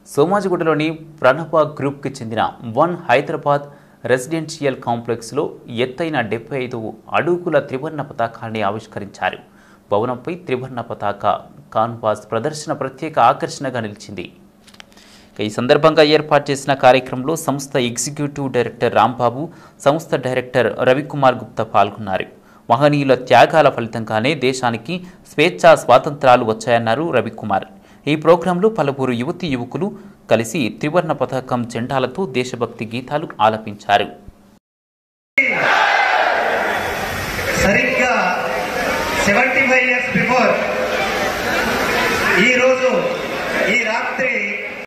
సోమాజిగూడలోని ప్రణవ గ్రూప్కి చెందిన one Hyderabad residential కాంప్లెక్స్లో ఎత్తైన డెబ్బై ఐదు అడుగుల త్రివర్ణ పతాకాన్ని ఆవిష్కరించారు భవనంపై త్రివర్ణ పతాక కాన్వాస్ ప్రదర్శన ప్రత్యేక ఆకర్షణగా నిలిచింది ఇక ఈ సందర్భంగా ఏర్పాటు చేసిన కార్యక్రమంలో సంస్థ ఎగ్జిక్యూటివ్ డైరెక్టర్ రాంబాబు సంస్థ డైరెక్టర్ రవికుమార్ గుప్తా పాల్గొన్నారు మహనీయుల త్యాగాల ఫలితంగానే దేశానికి స్వేచ్ఛా స్వాతంత్రాలు వచ్చాయన్నారు రవికుమార్ ఈ ప్రోగ్రాంలో పలువురు యువతి యువకులు కలిసి త్రివర్ణ పతాకం జెండాలతో దేశభక్తి గీతాలు ఆలపించారు సరిగ్గా సెవెంటీ ఫైవ్ ఇయర్స్ బిఫోర్